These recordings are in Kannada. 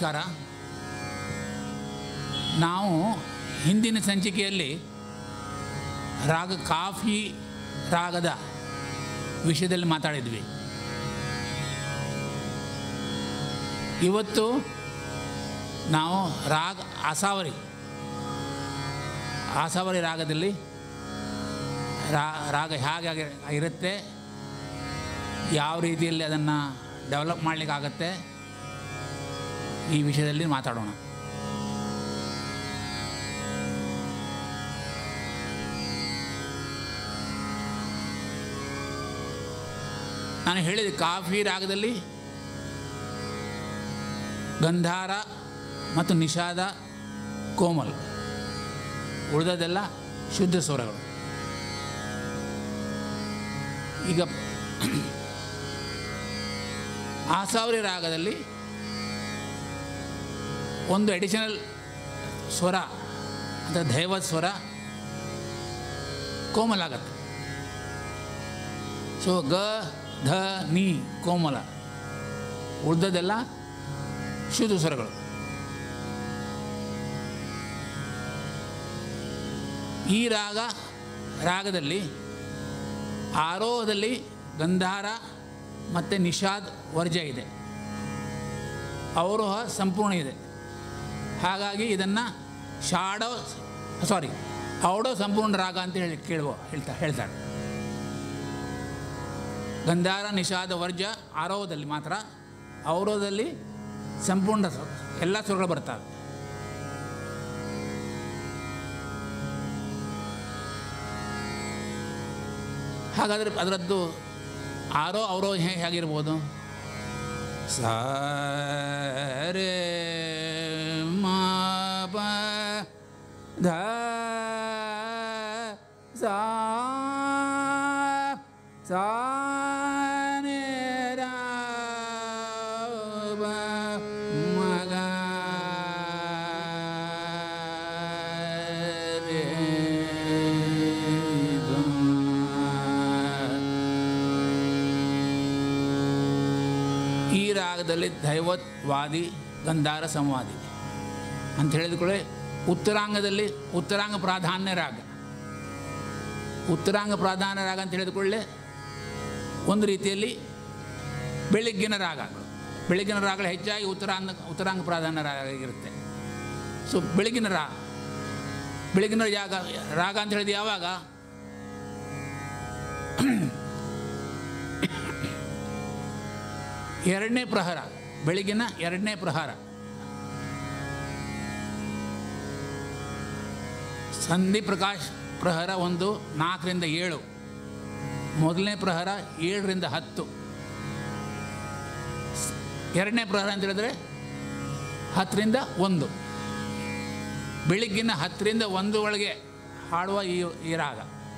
ನಮಸ್ಕಾರ ನಾವು ಹಿಂದಿನ ಸಂಚಿಕೆಯಲ್ಲಿ ರಾಗ ಕಾಫಿ ರಾಗದ ವಿಷಯದಲ್ಲಿ ಮಾತಾಡಿದ್ವಿ ಇವತ್ತು ನಾವು ರಾಗ ಆಸಾವರಿ ಆಸಾವರಿ ರಾಗದಲ್ಲಿ ರಾ ರಾಗ ಹೇಗೆ ಇರುತ್ತೆ ಯಾವ ರೀತಿಯಲ್ಲಿ ಅದನ್ನು ಡೆವಲಪ್ ಮಾಡಲಿಕ್ಕಾಗತ್ತೆ ಈ ವಿಷಯದಲ್ಲಿ ಮಾತಾಡೋಣ ನಾನು ಹೇಳಿದ ಕಾಫಿ ರಾಗದಲ್ಲಿ ಗಂಧಾರ ಮತ್ತು ನಿಷಾದ ಕೋಮಲ್ ಉಳಿದದೆಲ್ಲ ಶುದ್ಧ ಸ್ವರಗಳು ಈಗ ಆಸಾವರಿ ರಾಗದಲ್ಲಿ ಒಂದು ಅಡಿಷನಲ್ ಸ್ವರ ಅಂದರೆ ದೈವ ಸ್ವರ ಕೋಮಲ ಆಗತ್ತೆ ಸೊ ಗ ಧ ನೀ ಕೋಮಲ ಉಳಿದದೆಲ್ಲ ಶುದ್ಧ ಸ್ವರಗಳು ಈ ರಾಗ ರಾಗದಲ್ಲಿ ಆರೋಹದಲ್ಲಿ ಗಂಧಾರ ಮತ್ತು ನಿಷಾದ್ ವರ್ಜ ಇದೆ ಅವರೋಹ ಸಂಪೂರ್ಣ ಇದೆ ಹಾಗಾಗಿ ಇದನ್ನು ಶಾಡೋ ಸಾರಿ ಔಡೋ ಸಂಪೂರ್ಣ ರಾಗ ಅಂತ ಹೇಳಿ ಕೇಳುವ ಹೇಳ್ತಾ ಹೇಳ್ತಾರೆ ಗಂಧಾರ ನಿಷಾದ ವರ್ಜ ಆರೋಹದಲ್ಲಿ ಮಾತ್ರ ಅವರೋಧದಲ್ಲಿ ಸಂಪೂರ್ಣ ಸ್ವ- ಎಲ್ಲ ಸ್ವರಗಳು ಬರ್ತವೆ ಹಾಗಾದರೆ ಅದರದ್ದು ಆರೋ ಅವರೋ ಹೇ ಹೇಗಿರ್ಬೋದು ಸಾರೆ ಮಾ ಪ ಧ ಸಾ ಸಾ ನೆ ರಾ ಪ ಮ ಗ ರೇ ಗ. ಈ ರಾಗದಲ್ಲಿ ದೈವತ್ ವಾದಿ ಗಂಧಾರ ಸಂವಾದಿ ಅಂತ ಹೇಳಿದ ಕೂಡ ಉತ್ತರಾಂಗದಲ್ಲಿ ಉತ್ತರಾಂಗ ಪ್ರಾಧಾನ್ಯ ರಾಗ ಉತ್ತರಾಂಗ ಪ್ರಾಧಾನ್ಯ ರಾಗ ಅಂತ ಹೇಳಿದ ಕೂಡಲೇ ಒಂದು ರೀತಿಯಲ್ಲಿ ಬೆಳಗ್ಗಿನ ರಾಗಗಳು ಬೆಳಗ್ಗಿನ ರಾಗಗಳು ಹೆಚ್ಚಾಗಿ ಉತ್ತರಾಂಗ ಉತ್ತರಾಂಗ ಪ್ರಾಧಾನ್ಯ ರಾಗ ಇರುತ್ತೆ ಸೊ ಬೆಳಗಿನ ರಾಗ ಬೆಳಗಿನ ಯಾಗ ರಾಗ ಅಂತ ಹೇಳಿದ ಯಾವಾಗ ಎರಡನೇ ಪ್ರಹರ ಬೆಳಗಿನ ಎರಡನೇ ಪ್ರಹಾರ ಸಂಧಿ ಪ್ರಕಾಶ್ ಪ್ರಹರ ಒಂದು ನಾಲ್ಕರಿಂದ ಏಳು ಮೊದಲನೇ ಪ್ರಹರ ಏಳರಿಂದ ಹತ್ತು ಸ್- ಎರಡನೇ ಪ್ರಹರ ಅಂತ ಹೇಳಿದ್ರೆ ಹತ್ತರಿಂದ ಒಂದು ಬೆಳಿಗ್ಗಿನ ಹತ್ತರಿಂದ ಒಂದು ಒಳಗೆ ಹಾಡುವ ಈ ಈ ರಾಗ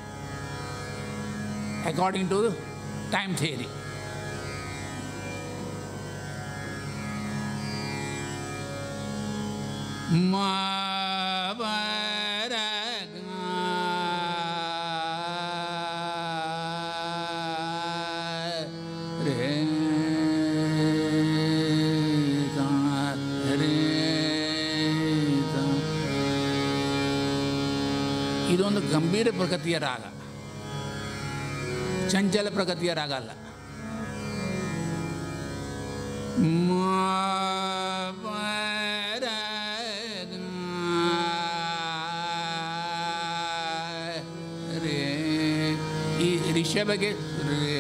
ಅಕಾರ್ಡಿಂಗ್ ಟು ಟೈಮ್ ಥಿಯರಿ ಮ ಪ ರ ಗ ರೇ ಗ ರೇ ಗ. ಇದೊಂದು ಗಂಭೀರ ಪ್ರಗತಿಯ ರಾಗ ಚಂಚಲ ಪ್ರಗತಿಯ ರಾಗ ಅಲ್ಲ ಮ ಪ ರ ಗ ರೇ ಈ ರಿಷಭಗೆ ರೇ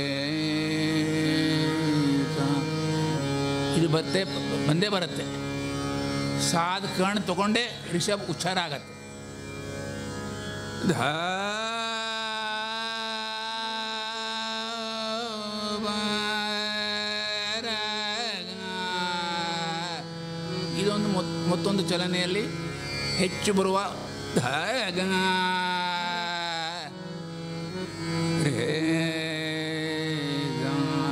ಗ. ಇದು ಬರುತ್ತೆ ಬಂದೇ ಬರುತ್ತೆ ಸಾದ್ ಕಣ್ ತಗೊಂಡೇ ರಿಷಭ್ ಉಚ್ಚಾರ ಆಗತ್ತೆ ಧ ವ ರ ಗ. ಇದೊಂದು ಮೊತ್- ಮತ್ತೊಂದು ಚಲನೆಯಲ್ಲಿ ಹೆಚ್ಚು ಬರುವ ಧ ಗ ರೇ ಗ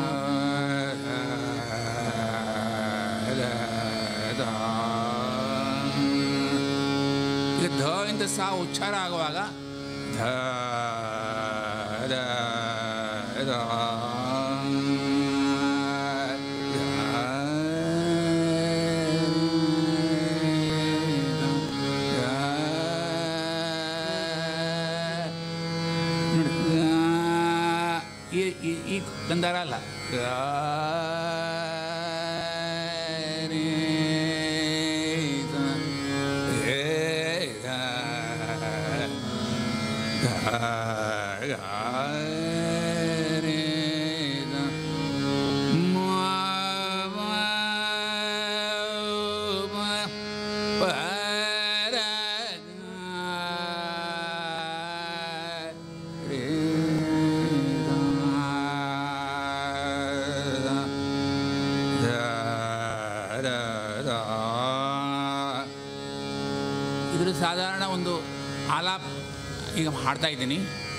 ರ ದ. ಈಗ ಧ ಇಂದ ಸಾ ಉಚ್ಚಾರ ಆಗುವಾಗ ಧ ದ ದ ಧ ಈ ಈ ಈ ಗಂಧಾರ ಅಲ್ಲ ಗ ರೇ ದ ರೇ ಗ ಗ ಗ ರೇ ದ ಮ ಮ ಮ ಪ ರ ಗ ರೇ ದ ದ ದ ದ ಇದ್ರ ಸಾಧಾರಣ ಒಂದು ಆಲಾಪ್ ಈಗ ಹಾಡ್ತಾ ಇದ್ದೀನಿ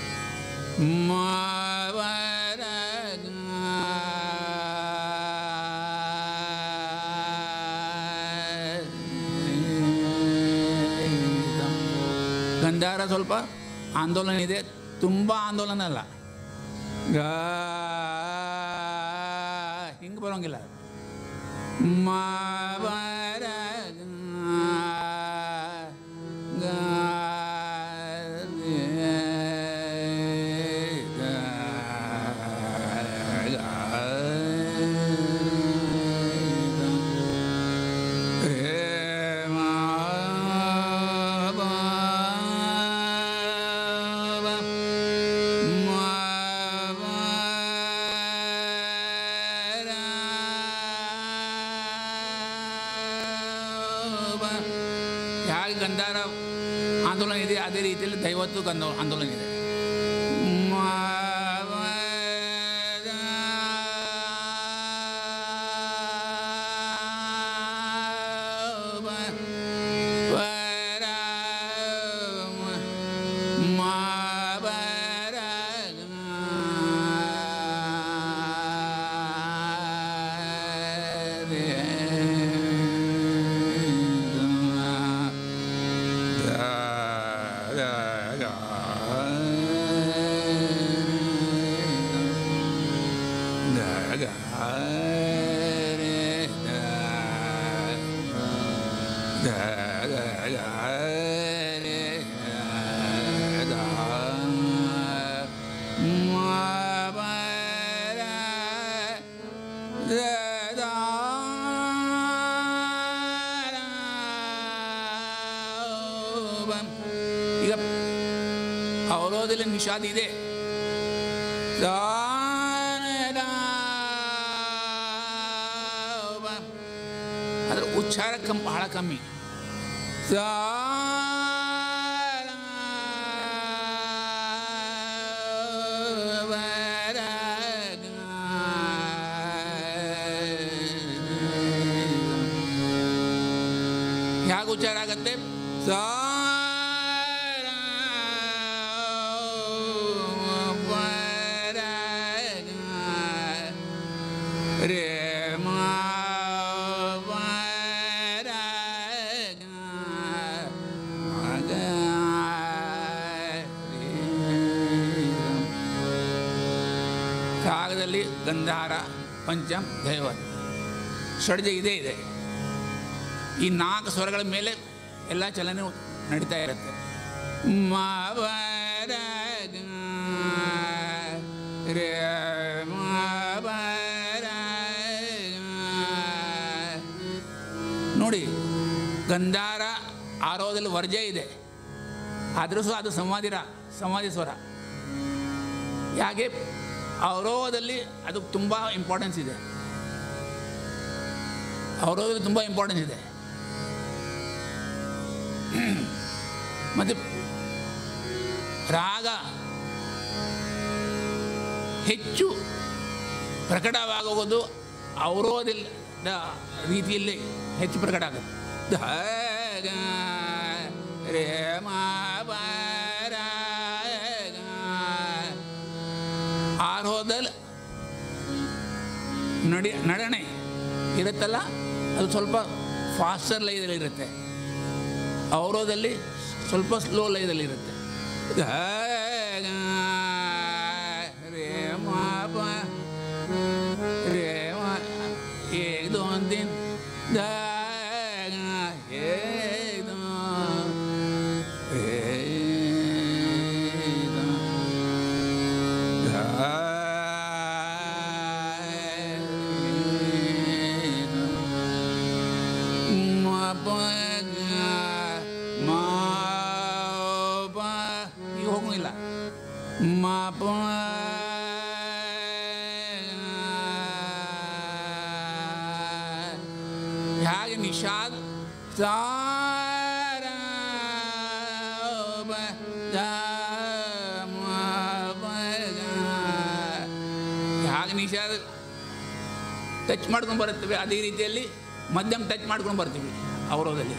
ಗಂಧಾರ ಸ್ವಲ್ಪ ಆಂದೋಲನ ಇದೆ ತುಂಬ ಆಂದೋಲನ ಅಲ್ಲ ಗ ಹಿಂಗೆ ಬರೋಂಗಿಲ್ಲ ಮಾವರ ಗ ಹೇಗೆ ಗಂಧಾರ ಆಂದೋಲನ ಇದೆ ಅದೇ ರೀತಿಯಲ್ಲಿ ದೈವತ್ತು ಗಂಧ ಆಂದೋಲನ ಇದೆ ಈಗ ಅವರೋದಲ್ಲಿ ನಿಷಾದ ಇದೆ ಅದ್ರ ಉಚ್ಚಾರ ಕಮ್ ಬಹಳ ಕಮ್ಮಿ ಹೇಗೆ ಉಚ್ಚಾರ ಆಗತ್ತೆ ಸಾ ರೇ ಮಾ ರಾಗದಲ್ಲಿ ಗಂಧಾರ ಪಂಚಮ್ ದೈವತ್ ಷಡ್ಜ ಇದೇ ಇದೆ ಈ ನಾಲ್ಕು ಸ್ವರಗಳ ಮೇಲೆ ಎಲ್ಲ ಚಲನೆ ನಡೀತಾ ಇರುತ್ತೆ ಮಾವರ ರೇ ಮಾವರ ನೋಡಿ ಗಂಧಾರ ಆರೋಹದಲ್ಲಿ ವರ್ಜೆ ಇದೆ ಆದರೂ ಸಹ ಅದು ಸಮಾಧಿ ರಾ ಸಮಾಧಿ ಸ್ವರ ಯಾಕೆ ಅವರೋಹದಲ್ಲಿ ಅದು ತುಂಬ ಇಂಪಾರ್ಟೆನ್ಸ್ ಇದೆ ಅವರೋಹದಲ್ಲಿ ತುಂಬ ಇಂಪಾರ್ಟೆನ್ಸ್ ಇದೆ ಮತ್ತು ರಾಗ ಹೆಚ್ಚು ಪ್ರಕಟವಾಗುವುದು ಅವರೋಧದ ರೀತಿಯಲ್ಲಿ ಹೆಚ್ಚು ಪ್ರಕಟ ಆಗುತ್ತೆ ಧ, ಗ, ರೇ, ಮ, ಪ, ರ, ಗ. ಆರೋಹದಲ್ಲಿ ನಡಿ ನಡಣೆ ಇರುತ್ತಲ್ಲ ಅದು ಸ್ವಲ್ಪ ಫಾಸ್ಟರ್ ಲಯದಲ್ಲಿ ಇರುತ್ತೆ ಅವರೋದಲ್ಲಿ ಸ್ವಲ್ಪ ಸ್ಲೋ ಲಯದಲ್ಲಿ ಇರುತ್ತೆ ಗ, ಗ, ರೇ, ಮ, ಪ, ರೇ, ಮ, ಏಕ್ ದೋನ್ ದಿನ್ ದ, ಗ, ಏಕ್ ದೋನ್, ಏಕ್ ದೋನ್, ಗ, ಮ ಪ ಹೇಗೆ ನಿಷಾದ್ ಸಾರ ಬ ದ ಮ ಪ ಗ. ಹಾಗೆ ನಿಷಾದ ಟಚ್ ಮಾಡ್ಕೊಂಡು ಬರುತ್ತೇವೆ ಅದೇ ರೀತಿಯಲ್ಲಿ ಮಧ್ಯಮ ಟಚ್ ಮಾಡ್ಕೊಂಡು ಬರ್ತೀವಿ ಅವರೋದಲ್ಲಿ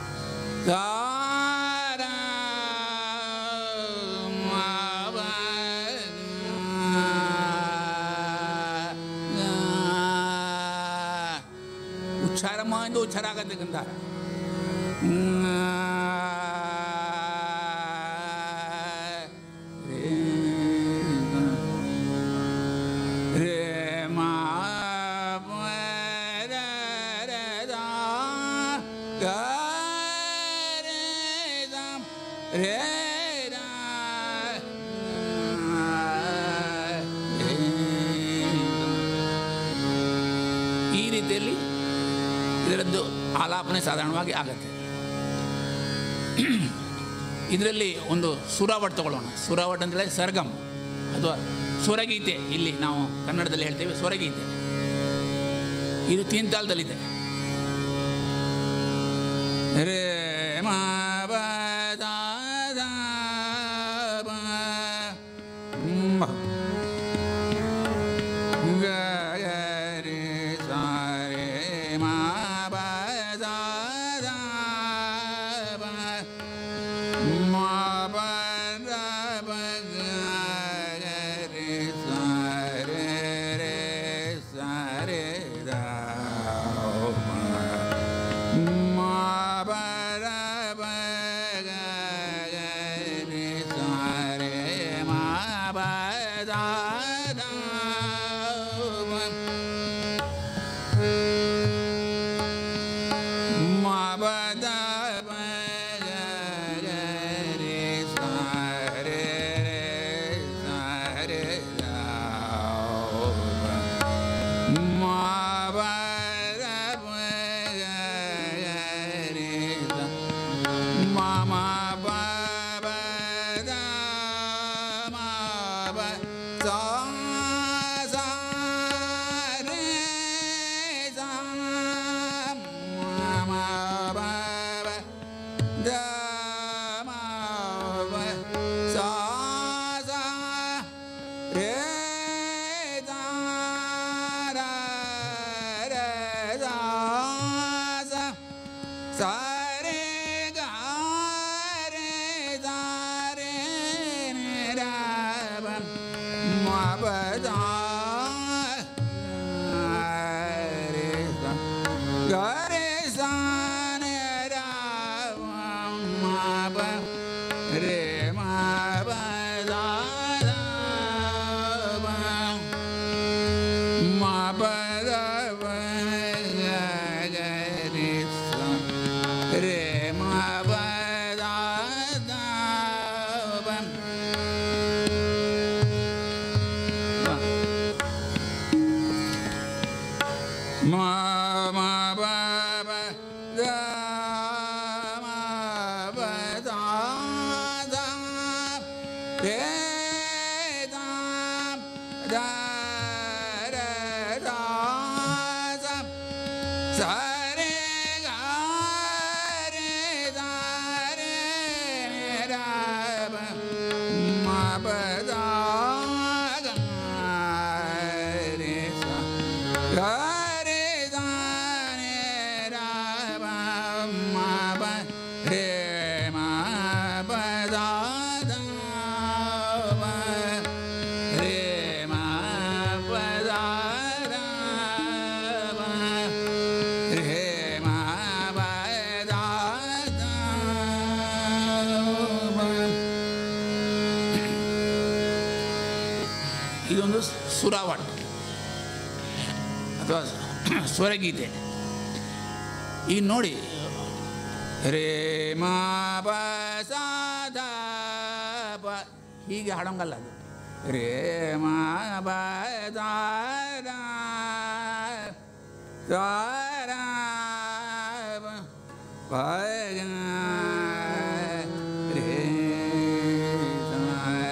ಗಾರ ಮ ಪ ಗ. ಉಚ್ಚಾರ ಮಾಡಿದ್ದು ಉಚ್ಚಾರ ಆಗತ್ತೆ ಗಂಧಾರ ರೇ ಮಾ ರ ರ ದ ಗ ರೇ ದ ರೇ ರ ರೇ ದ. ಈ ರೀತಿಯಲ್ಲಿ ಇದರದ್ದು ಆಲಾಪನೆ ಸಾಧಾರಣವಾಗಿ ಆಗತ್ತೆ ಇದರಲ್ಲಿ ಒಂದು ಸುರಾವಟ್ ತಗೊಳ್ಳೋಣ ಸುರಾವಟ್ ಅಂತೇಳಿ ಸರ್ಗಮ್ ಅಥವಾ ಸ್ವರಗೀತೆ ಇಲ್ಲಿ ನಾವು ಕನ್ನಡದಲ್ಲಿ ಹೇಳ್ತೇವೆ ಸ್ವರಗೀತೆ ಇದು ತೀನ್ ತಾಳದಲ್ಲಿದೆ ರೇ ಮಾ ಬ ದ ದ ಬ ಮ. ಗ ಗ ರೆ ಸ ರೆ ಮ ಪ ದ ದ ಪ ಮ ಪ ದ ಪ ಗ ಗ ರೆ ಸ ರೆ ರೆ ಸ ರೆ ದ ಮ. ಮ ಪ ದ ಪ ಗ ಗ ರೆ ಸ ರೆ ಮ ಪ ದ ದ ಮ. ಮ ಪ ದ ಪ ಗ ಗ ರೆ ಸ ರೆ ರೆ ಸ ರೆ ದ ಮ. ಮ ಪ ದ ಪ ಗ ಗ ರೆ ಸ ಮ ಮ ಪ ಪ ದ ಮ ಪ ಸ ಸ ರೇ ಸ ಮ ಮ ಪ ಪ ದ ಮ ಪ ಸ ಸ ರೇ ದ ರ ರ ದ ಸ ಸ ರೇ ಗ ರೇ ದ ರೇ ರ ಪ ಮ ಪ ದ ರೇ ಸ ಗ ರೇ ಸ ನೆ ರ ಮ ಪ ರೇ ಮ ಪ ದ ದ ಪ ಮ ಪ ದ ಪ ಗ ಗ ರೇ ಸ ರೇ ಮ ಪ ದ ದ ಪ ಮ ಮ ಪ ಪ ದ ಮ ಪ ದ ದ ರೇ ದ ದ ರ ದ ಸ ಸ ರೇ ಗ ರೇ ದ ರೇ ರ ಪ ಮ ಪ ದ ಗ ರೇ ಸ ಗ ರೇ ದ ರೇ ರ ಪ ಮ ಪ ರೇ ಮ ಪ ದ ದ ಪ ರೇ ಮ ಪ ದ ದ ಪ ರೇ ಮ ಪ ದ ದ ಪ ಇದೊಂದು ಸುರಾವಟ್ ಅಥವಾ ಸ್ವರಗೀತೆ ಈಗ ನೋಡಿ ರೇ ಮಾ ಪ ಸ ದ ಪ ಹೀಗೆ ಹಾಡೋಂಗಲ್ಲ ಅದು ರೇ ಮಾ ಪ ದ ದ ದ ರ ಪ ಪ ಗ ರೇ ಸ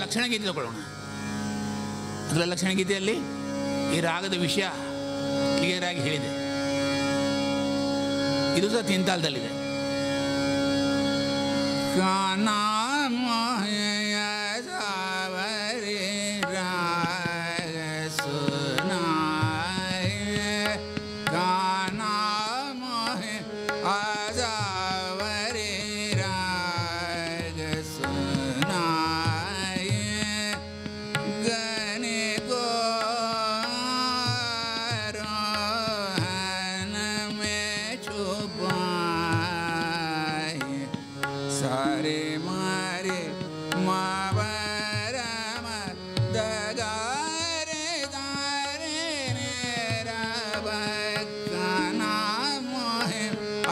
ಲಕ್ಷಣ ಗೀತೆ ತಗೊಳ್ಳೋಣ ಅದರ ಲಕ್ಷಣ ಗೀತೆಯಲ್ಲಿ ಈ ರಾಗದ ವಿಷಯ ಕ್ಲಿಯರ್ ಆಗಿ ಹೇಳಿದೆ ಇದು ಸಹ ತಿಂತಾಲದಲ್ಲಿದೆ ಕಾನಾಮಯ ಸಾವರಿ ರಾಗ ಸುನಾಯ ಕಾನಾಮಯ ಆಸಾವರಿ ರಾಗ ಸುನಾಯ ಗನೆ ಗೋರೋಹನ में छुपाए सारे मारे मावरम दगारे दारे ने रब काना मोहे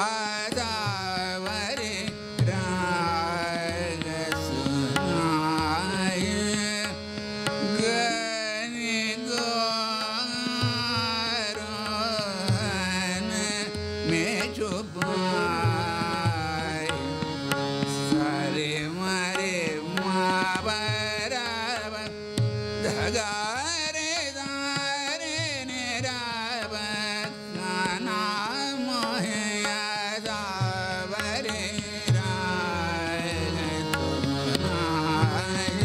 आदावरे राग सुनाए गनि गोरोहन में छुपाए सारे मारे माबरब धगारे दारे निरब काना मोहे यादावरे राय तुनाए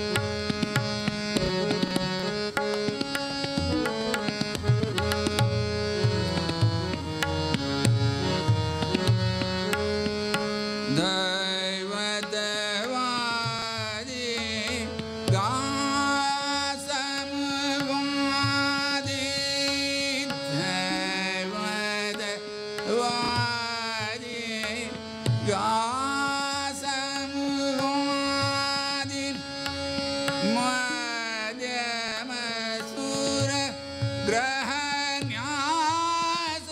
दैवदवादि गासमवादि दैवदवादि गासमवादि मध्यमसुर ग्रहन्यास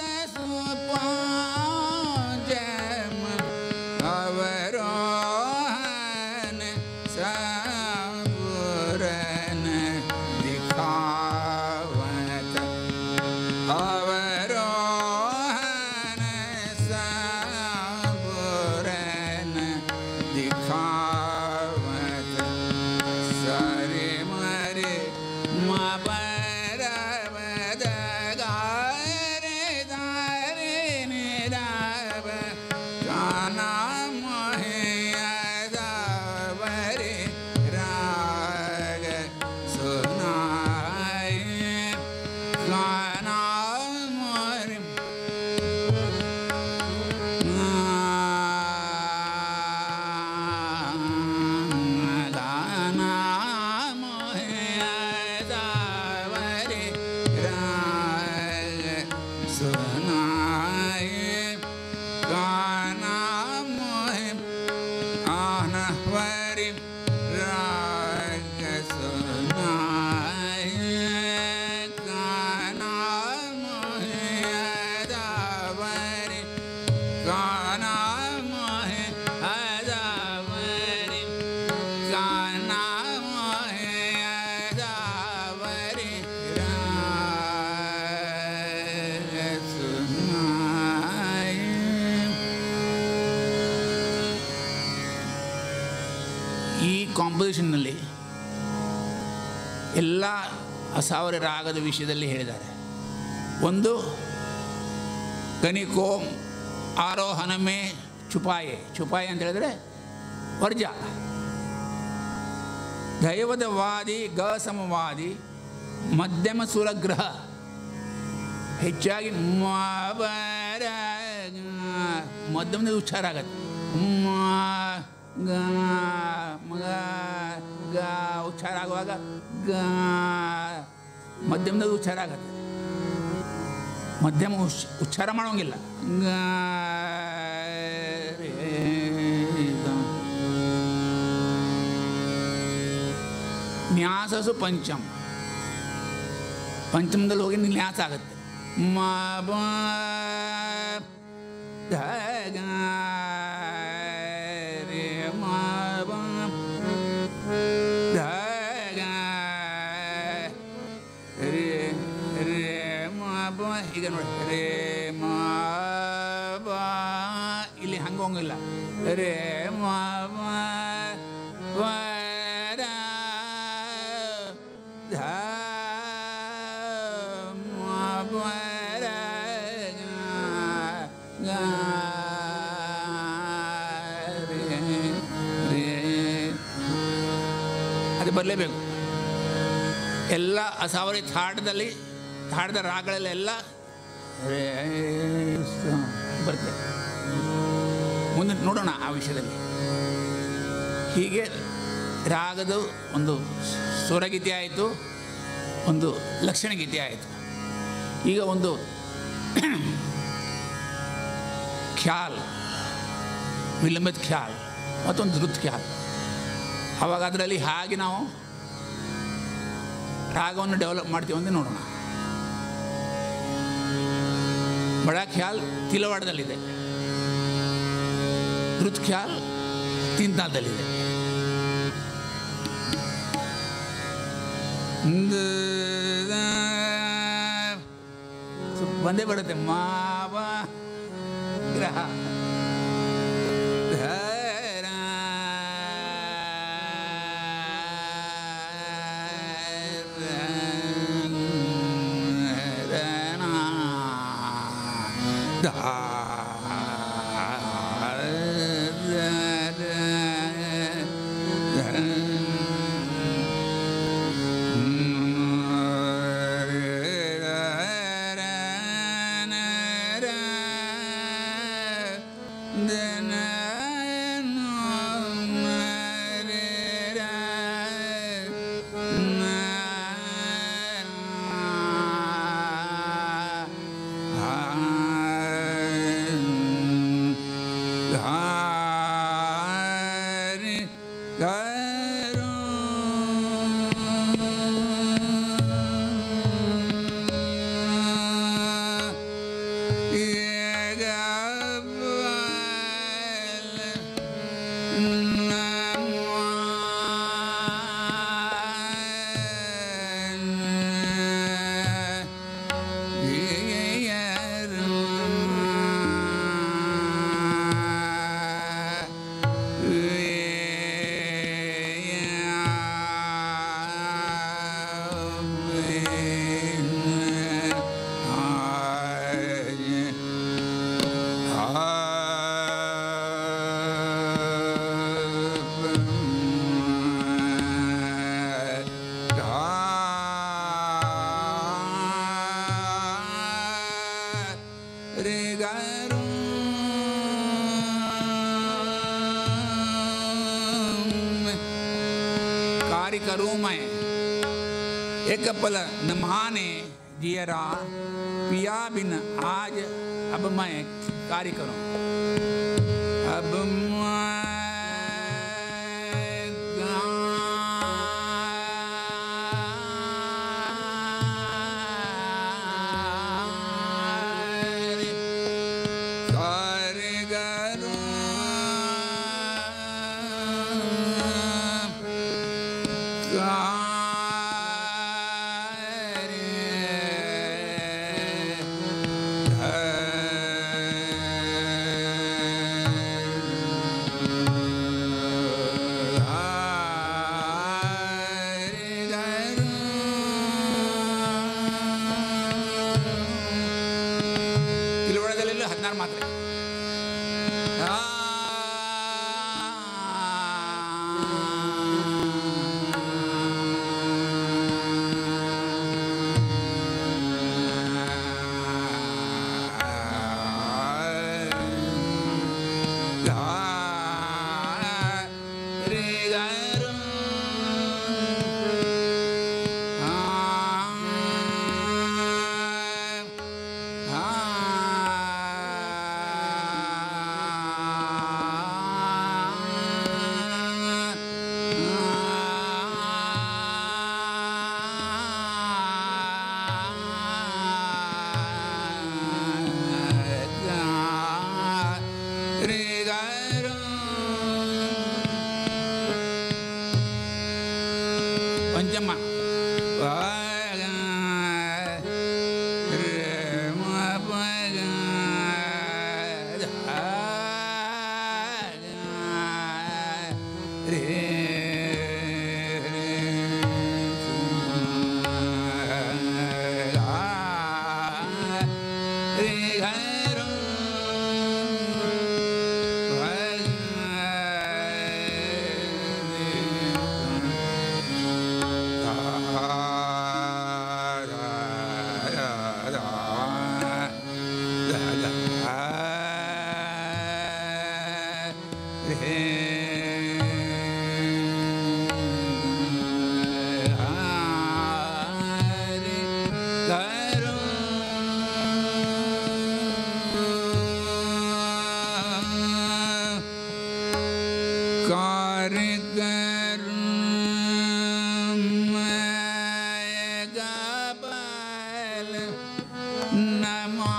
सुपाजम अवरोहन संपुरन दिखावत अवरोहन संपुरन दिखावत सारे मरे मरब गारे दारे निरब काना मोहे अदावरे राग सुनाए काना मोरे गाना मोहे अदावरे राग सुनाए गाना मोहे आनवरि राग सुनाए गाना मोहे अदावरे गाना मोहे अदावरे गाना मोहे अदावरे राग सुनाए ಈ ಕಾಂಪೋಸಿಷನ್ನಲ್ಲಿ ಎಲ್ಲ ಅಸಾವರ ರಾಗದ ವಿಷಯದಲ್ಲಿ ಹೇಳಿದ್ದಾರೆ ಒಂದು ಕನಿಕೋ ಆರೋಹಣಮೇ ಚುಪಾಯೆ ಚುಪಾಯೆ ಅಂತ ಹೇಳಿದ್ರೆ ವರ್ಜ ದೈವದ ವಾದಿ ಗಸಮವಾದಿ ಮಧ್ಯಮ ಸುರಗ್ರಹ ಹೆಚ್ಚಾಗಿ ಮಾವರ ಮಧ್ಯಮದ ಉಚ್ಚಾರ ಆಗತ್ತೆ ಮಾ ಗ ಮಗ ಗ ಉಚ್ಚಾರ ಆಗುವಾಗ ಗ ಮಧ್ಯಮದ ಉಚ್ಚಾರ ಆಗತ್ತೆ ಮಧ್ಯಮ ಉಚ್ ಉಚ್ಚಾರ ಮಾಡೋಂಗಿಲ್ಲ ಗ ರೇ ಗ. ನ್ಯಾಸಸು ಪಂಚಮ ಪಂಚಮದಲ್ಲಿ ಹೋಗಿ ನ್ಯಾಸ ಆಗುತ್ತೆ ಮ ಬ ಧ ಗ ರೇ ಮ ಬ ಧ ಗ ರೇ ರೇ ಮ ಬ ಈಗ ನೋಡಿ ರೇ ಮ ಬ ಇಲ್ಲಿ ಹಂಗೋಂಗಿಲ್ಲ ರೇ ಮ ಬ ವ ರ ಗ ರೇ ರೇ ಅದು ಬರಲೇಬೇಕು ಎಲ್ಲ ಆ ಸಾವಿರ ಥಾಡದಲ್ಲಿ ಥಾಡದ ರಾಗಗಳಲ್ಲೆಲ್ಲ ರೇ ಸ ಬರುತ್ತೆ ಮುಂದೆ ನೋಡೋಣ ಆ ವಿಷಯದಲ್ಲಿ ಹೀಗೆ ರಾಗದ ಒಂದು ಸ್ವರಗೀತೆ ಆಯಿತು ಒಂದು ಲಕ್ಷಣ ಗೀತೆ ಆಯಿತು ಈಗ ಒಂದು ಖ್ಯಾಲ್ ವಿಲಂಬಿತ ಖ್ಯಾಲ್ ಮತ್ತೊಂದು ಧೃತ್ ಖ್ಯಾಲ್ ಆವಾಗ ಅದರಲ್ಲಿ ಹಾಗೆ ನಾವು ರಾಗವನ್ನು ಡೆವಲಪ್ ಮಾಡ್ತೀವಿ ಅಂತ ನೋಡೋಣ ಬಡ ಖ್ಯಾಲ್ ತಿಲವಾಡದಲ್ಲಿದೆ ಧೃತ್ ಖ್ಯಾಲ್ ತಿಂತಾದಲ್ಲಿದೆ ಬಂದೇ ಬರುತ್ತೆ ಮಾವ ಗ್ರಹ ಧರ कार्य करूँ मैं एक पल न माने जियरा पिया बिन आज अब मैं कार्य करूं अब मैं कार्य कार्य करूं ತಿಳುವಳದಲ್ಲೆಲ್ಲ ಹದಿನಾರು ಮಾತ್ರೆ ಆ ರಿ ಗರು ಗ ಬಲ ನಮಃ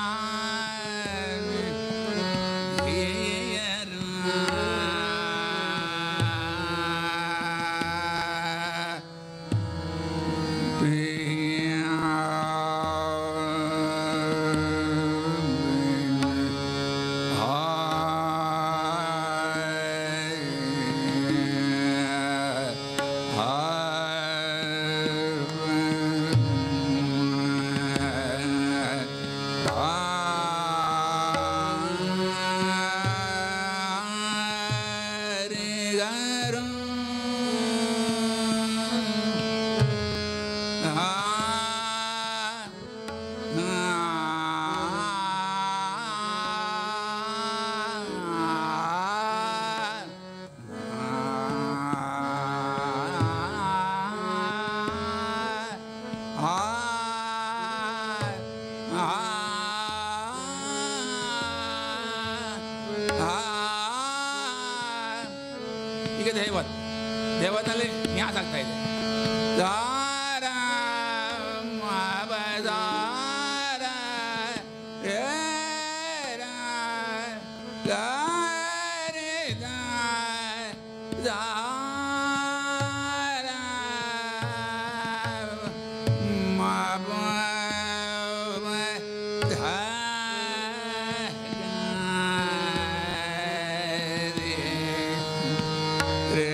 ಈಗ ದೇವತ್ ದೇವತಲ್ಲಿ ನ್ಯಾಸ ಆಗ್ತಾ ಇದೆ ದಾರ ಮಬದಾರ ಏರ ಗಾರೆ ಗಾ ದಾರ ಮಬ ಧ ರೆ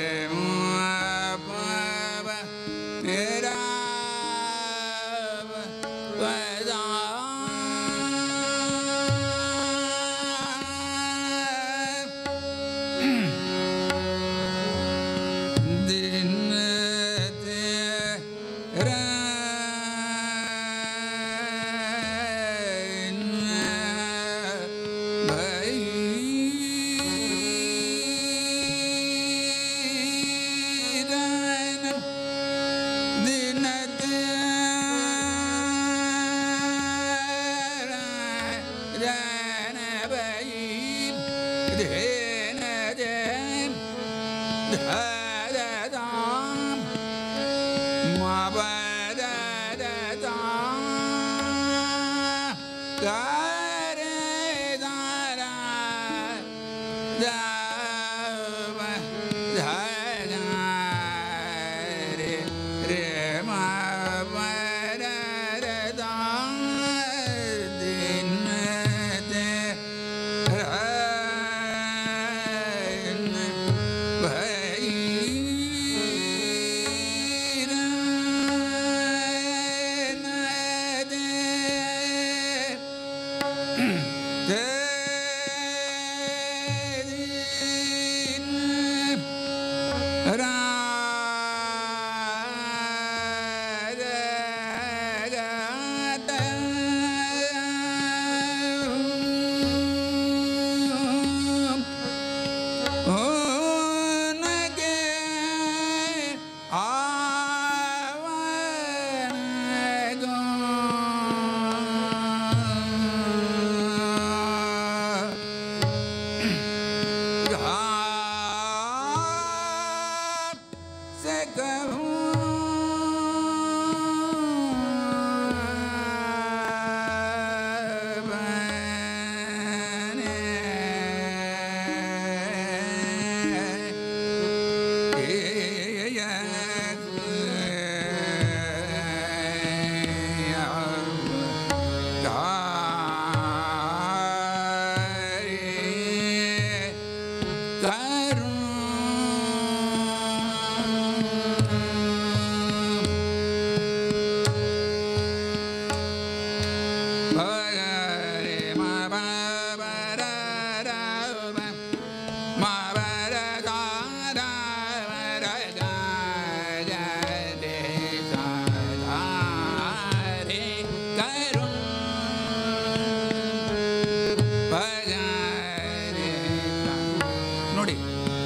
ನೋಡಿ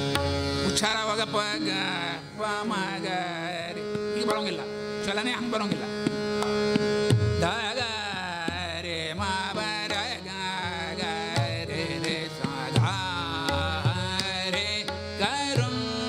ಉಚ್ಚಾರವಾಗ ಪ ಗ ಪ ಮ ಗ ರಿ ಈಗ ಬರೋಂಗಿಲ್ಲ ಚಲನೆ ಹಂಗೆ ಬರೋಂಗಿಲ್ಲ ದ ಗ ರೇ ಮ ಬ ರ ಗ ಗ ರೇ ರೇ ಸ ಧ ರೇ ಗ ರುಂ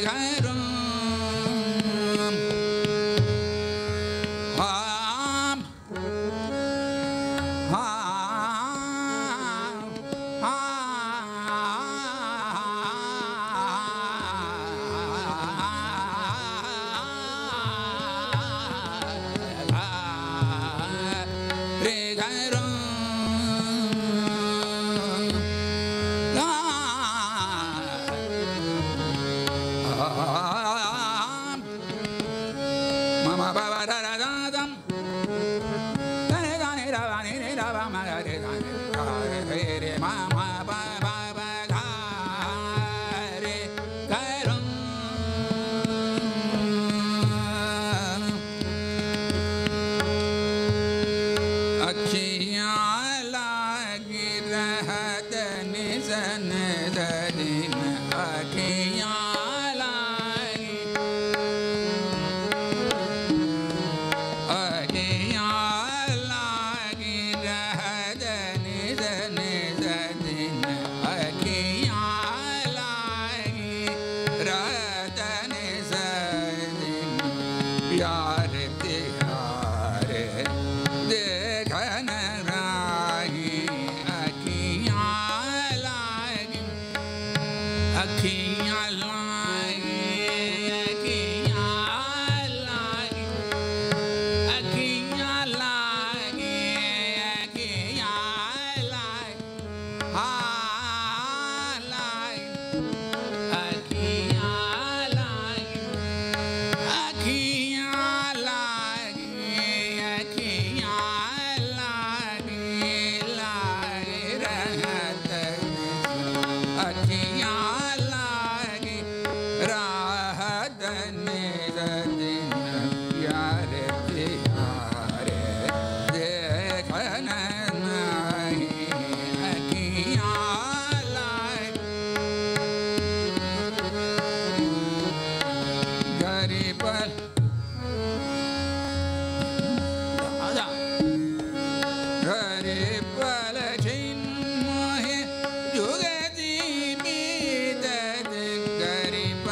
ಮಮ ಬವರರದಾದಂ ತನೆ ತಾನೆ ರವ ನಿನೆ ರವ ಮಗ ರೆ ತಾನೆ ರೆ ರೇ ರೇ ಮ ಮ ಪ ಪ ಪ ಗ ರೇ ಕರುಂ अखियाँ लागी रहत निसन दरिन अखियाँ लागी अखियाँ लागी रहत निसन दरिन अखियाँ लागी रहत निसन प्यार तिहार देखन राही अखियाँ लागी अखियाँ लागी अखियाँ लागी अखियाँ लागी अखियाँ लागी हाँ लागी अखियाँ लागी अखियाँ लागी अखियाँ लागी लागी रहत अखियाँ लागी राहत दिन प्यार प्यार देखन नहीं अखियाँ लागी गरीब आजा गरीब मोहे जुगती बीतत गरीब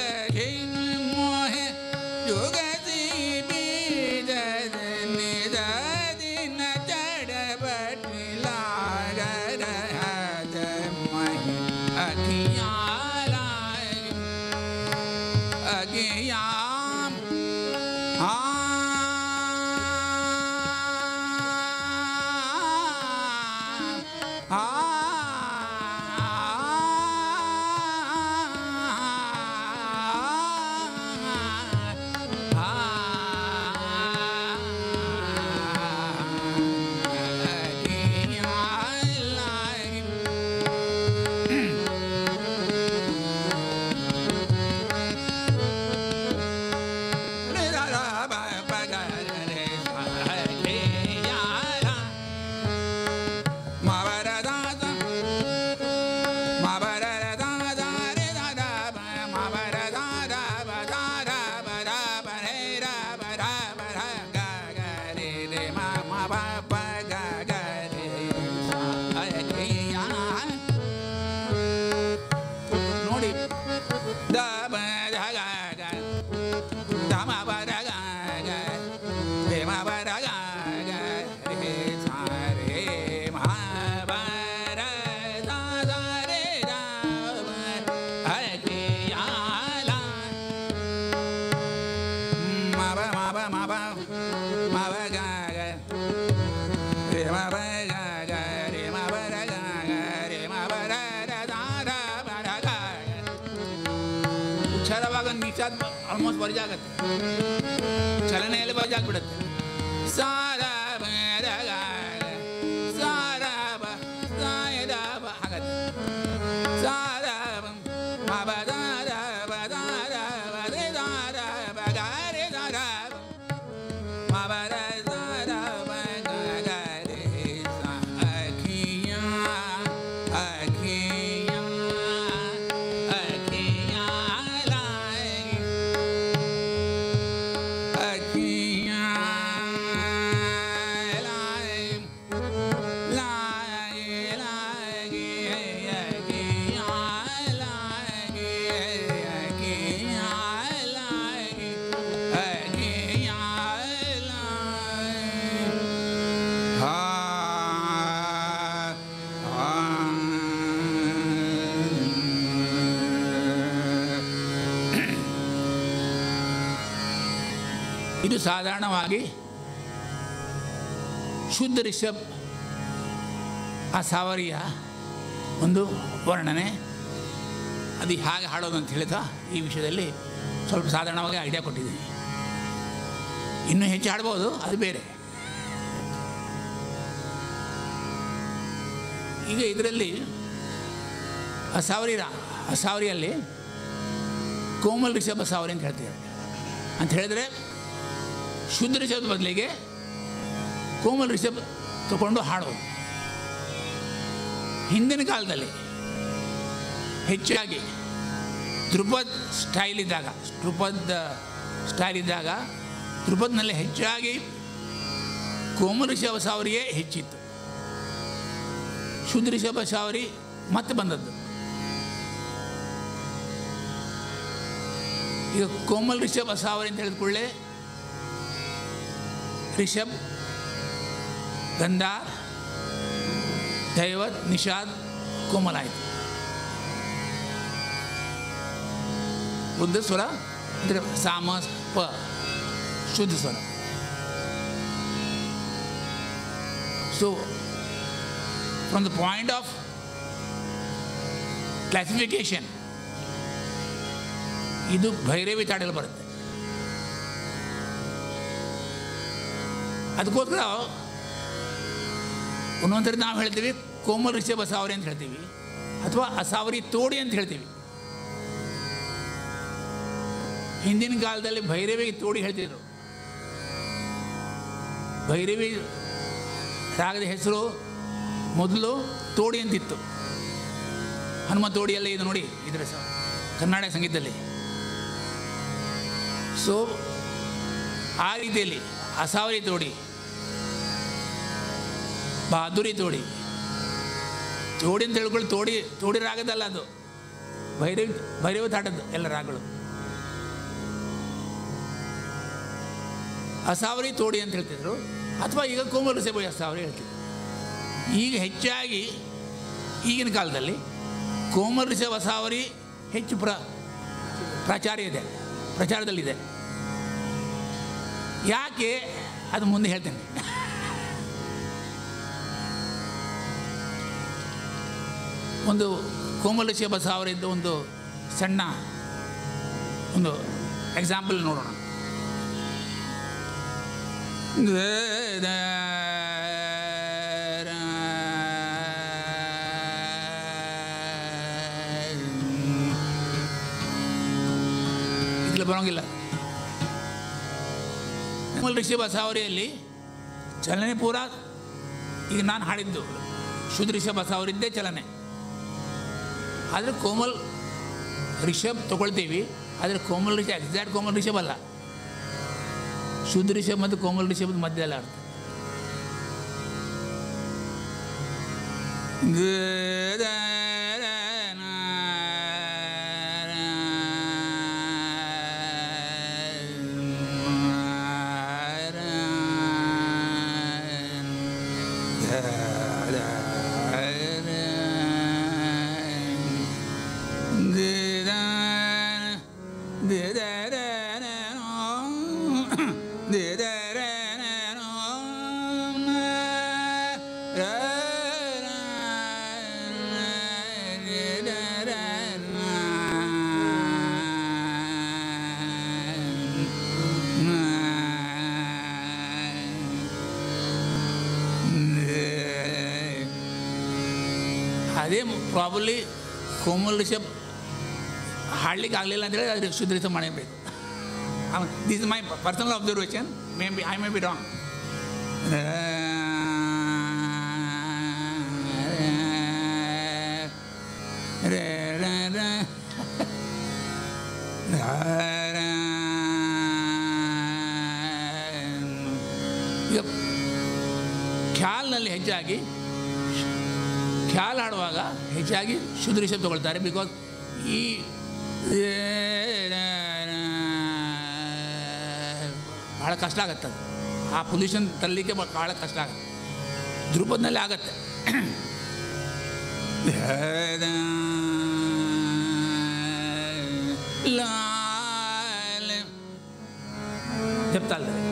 मोहे जुगती बीतत निदिन चढ़बट लाग रहत मही अखियाँ लाग अज्ञाम ನೋಡಿ ದ ಬ ಧ ಗ ಗ ದ ಮ ಬ ದ ಗ ಗ ರೇ ಮ ಬ ದ ಗ ಗ ರೇ ಸ ರೇ ಮ ಬ ರ ದ ದ ರೇ ದ ಮ ಹ ಕೆ ಯಾ ಲ ಮ ಬ ಮ ಬ ಮ ಬ ಮ ಬ ಗ ಗ ರೇ ಮ ಬ ಗ ಗ ರೇ ಮ ಬ ರ ಗ ಗ ರೇ ಮ ಬ ರ ದ ದ ದ ಬ ರ ಗ ಗ ಉಚ್ಚಾರವಾಗ ನಿಚಾದ ಆಲ್ಮೋಸ್ಟ್ ಬರಿಜಾಗತ್ತೆ ಚಲನೆಯಲ್ಲಿ ಬರಿಜಾಗ್ಬಿಡುತ್ತೆ ಸಾರ ಬ ದ ಗ ಗ ಸಾರ ಬ ಸಾಯ ದ ಬ ಹಾಗತ್ತೆ ಸಾರ ಬ ಮ ಬ ದ ದ ಬ ದ ದ ಬ ರೆ ದ ದ ಬ ಗ ರೆ ದ ದ ಬ ಮ ಬ ರ ದ ದ ಬ ಗ ಗ ರೆ ಸ ಅಖಿಯಾँ ಅಖಿಯಾँ अखियाँ लाएगी अखियाँ लाएगी लाएगी लाएगी अखियाँ लाएगी अखियाँ ಇದು ಸಾಧಾರಣವಾಗಿ ಶುದ್ಧ ರಿಷಬ್ ಆ ಸಾವರಿಯ ಒಂದು ವರ್ಣನೆ ಅದು ಹೇಗೆ ಹಾಡೋದು ಅಂತ ಹೇಳ್ತಾ ಈ ವಿಷಯದಲ್ಲಿ ಸ್ವಲ್ಪ ಸಾಧಾರಣವಾಗಿ ಐಡಿಯಾ ಕೊಟ್ಟಿದ್ದೀನಿ ಇನ್ನೂ ಹೆಚ್ಚು ಹಾಡ್ಬೋದು ಅದು ಬೇರೆ ಈಗ ಇದರಲ್ಲಿ ಅಸಾವರಿ ರಾ ಅಸಾವರಿಯಲ್ಲಿ ಕೋಮಲ್ ರಿಷಭ ಸಾವರಿ ಅಂತ ಹೇಳ್ತೀವಿ ಅಂತ ಹೇಳಿದ್ರೆ ಶುದ್ಧ ರಿಷಭದ ಬದಲಿಗೆ ಕೋಮಲ್ ರಿಷಭ್ ತಗೊಂಡು ಹಾಡೋದು ಹಿಂದಿನ ಕಾಲದಲ್ಲಿ ಹೆಚ್ಚಾಗಿ ಧ್ರುಪದ್ ಸ್ಟೈಲ್ ಇದ್ದಾಗ ಧ್ರುಪದ್ ಸ್ಟೈಲ್ ಇದ್ದಾಗ ಧ್ರುಪದ್ನಲ್ಲಿ ಹೆಚ್ಚಾಗಿ ಕೋಮಲ ರಿಷಭ ಸಾವರಿಯೇ ಹೆಚ್ಚಿತ್ತು ಶುದ್ಧ ರಿಷಭ ಸಾವರಿ ಮತ್ತೆ ಬಂದದ್ದು ಈಗ ಕೋಮಲ್ ರಿಷಭ ಸಾವರಿ ಅಂತ ಹೇಳಿದ ಕೂಡಲೇ ರಿಷಬ್ ಗಂಧಾರ್ ದೈವತ್ ನಿಷಾದ್ ಕೋಮಲ್ ಆಯಿತು ಉದ್ದ ಸ್ವರ ಅಂದರೆ ಸಾಮ ಪ ಶುದ್ಧ ಸ್ವರ so from the point of classification ಇದು ಭೈರವಿ ತಾಡಲು ಬರುತ್ತೆ ಅದಕ್ಕೋಸ್ಕರ ಒಂದೊಂದ್ಸರಿ ನಾವು ಹೇಳ್ತೀವಿ ಕೋಮಲ್ ರಿಷಭ ಸಾವರಿ ಅಂತ ಹೇಳ್ತೀವಿ ಅಥವಾ ಅಸಾವರಿ ತೋಡಿ ಅಂತ ಹೇಳ್ತೀವಿ ಹಿಂದಿನ ಕಾಲದಲ್ಲಿ ಭೈರವಿಗೆ ತೋಡಿ ಹೇಳ್ತಿದ್ರು ಭೈರವಿ ರಾಗದ ಹೆಸರು ಮೊದಲು ತೋಡಿ ಅಂತಿತ್ತು ಹನುಮ ತೋಡಿ ಎಲ್ಲ ಇದು ನೋಡಿ ಇದರ ಸ ಕರ್ನಾಟಕ ಸಂಗೀತದಲ್ಲಿ ಸೊ ಆ ರೀತಿಯಲ್ಲಿ ಅಸಾವರಿ ತೋಡಿ ಬಹಾದುರಿ ತೋಡಿ ತೋಡಿ ಅಂತ ಹೇಳ್ಕೊಳ್ಳಿ ತೋಡಿ ತೋಡಿ ರಾಗದಲ್ಲ ಅದು ಭೈರವಿ ಭೈರವಿ ತಾಟದ್ದು ಎಲ್ಲ ರಾಗಗಳು ಅಸಾವರಿ ತೋಡಿ ಅಂತ ಹೇಳ್ತಿದ್ರು ಅಥವಾ ಈಗ ಕೋಮಲ ರಿಷಭ ಅಸಾವರಿ ಹೇಳ್ತಿದ್ರು ಈಗ ಹೆಚ್ಚಾಗಿ ಈಗಿನ ಕಾಲದಲ್ಲಿ ಕೋಮಲ ರಿಷಭ ಅಸಾವರಿ ಹೆಚ್ಚು ಪ್ರ ಪ್ರಚಾರ ಇದೆ ಪ್ರಚಾರದಲ್ಲಿದೆ ಯಾಕೆ ಅದು ಮುಂದೆ ಹೇಳ್ತೇನೆ ಒಂದು ಕೋಮಲ ರಿಷಭ ಸಾವಿರದ ಒಂದು ಸಣ್ಣ ಒಂದು ಎಕ್ಸಾಂಪಲ್ ನೋಡೋಣ ಇದರಲ್ಲಿ ಬರೋಂಗಿಲ್ಲ ಕೋಮಲ್ ರಿಷಭ ಸಾವರಿಯಲ್ಲಿ ಚಲನೆ ಪೂರ ಈಗ ನಾನು ಹಾಡಿದ್ದು ಶುದ್ಧ ರಿಷಭ ಸಾವರಿದ್ದೇ ಚಲನೆ ಆದರೆ ಕೋಮಲ್ ರಿಷಬ್ ತಗೊಳ್ತೀವಿ ಆದರೆ ಕೋಮಲ್ ರಿಷಬ್ ಎಕ್ಸಾಕ್ಟ್ ಕೋಮಲ್ ರಿಷಬ್ ಅಲ್ಲ ಶುದ್ಧ ರಿಷಬ್ ಮತ್ತು ಕೋಮಲ್ ರಿಷಭದ ಮಧ್ಯದಲ್ಲಿ ಅರ್ಥ ಅದೇ ಪ್ರಾಬಲಿ ಕೋಮಲ್ ರಿಷಬ್ ಹಾಡ್ಲಿಕ್ಕೆ ಆಗಲಿಲ್ಲ ಅಂತೇಳಿ ಅದು ಶುದ್ಧ ರಿಷಬ್ ಮಾಡಬೇಕು this my personal observation may be I may be wrong ಈಗ ಖ್ಯಾಲ್ನಲ್ಲಿ ಹೆಚ್ಚಾಗಿ ಖ್ಯಾಲ್ ಹಾಡುವಾಗ ಹೆಚ್ಚಾಗಿ ಶುದ್ಧ ರಿಷಬ್ ತಗೊಳ್ತಾರೆ ಬಿಕಾಸ್ ಈ ಭಾಳ ಕಷ್ಟ ಆಗತ್ತೆ ಅದು ಆ ಪೊಲ್ಯೂಷನ್ ತರಲಿಕ್ಕೆ ಭಾಳ ಕಷ್ಟ ಆಗುತ್ತೆ ಧ್ರುಪದ್ನಲ್ಲಿ ಆಗತ್ತೆ ಜಪ್ತಾಲ್ದೆ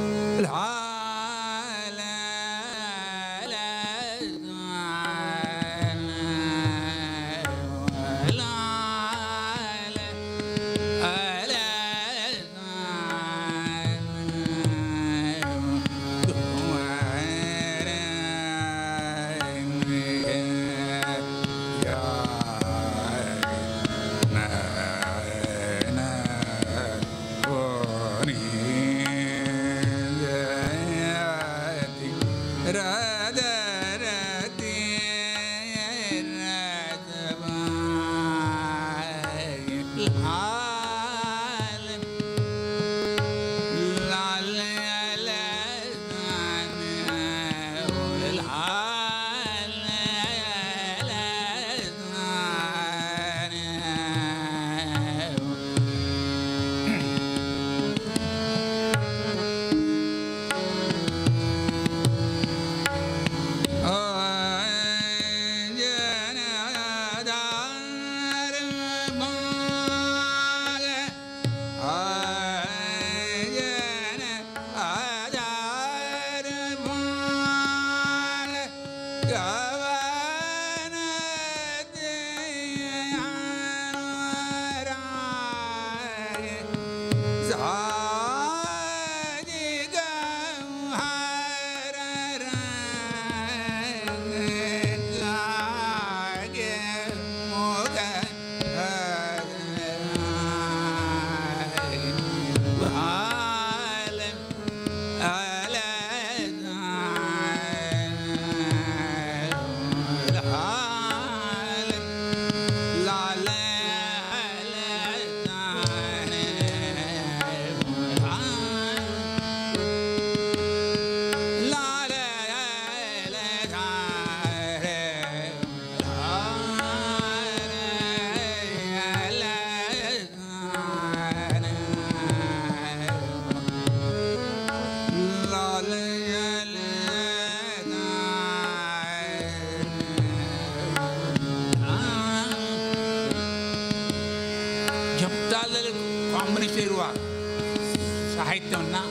ಕಾಂಬಿನೇಷನ್ ಇರುವ ಸಾಹಿತ್ಯವನ್ನು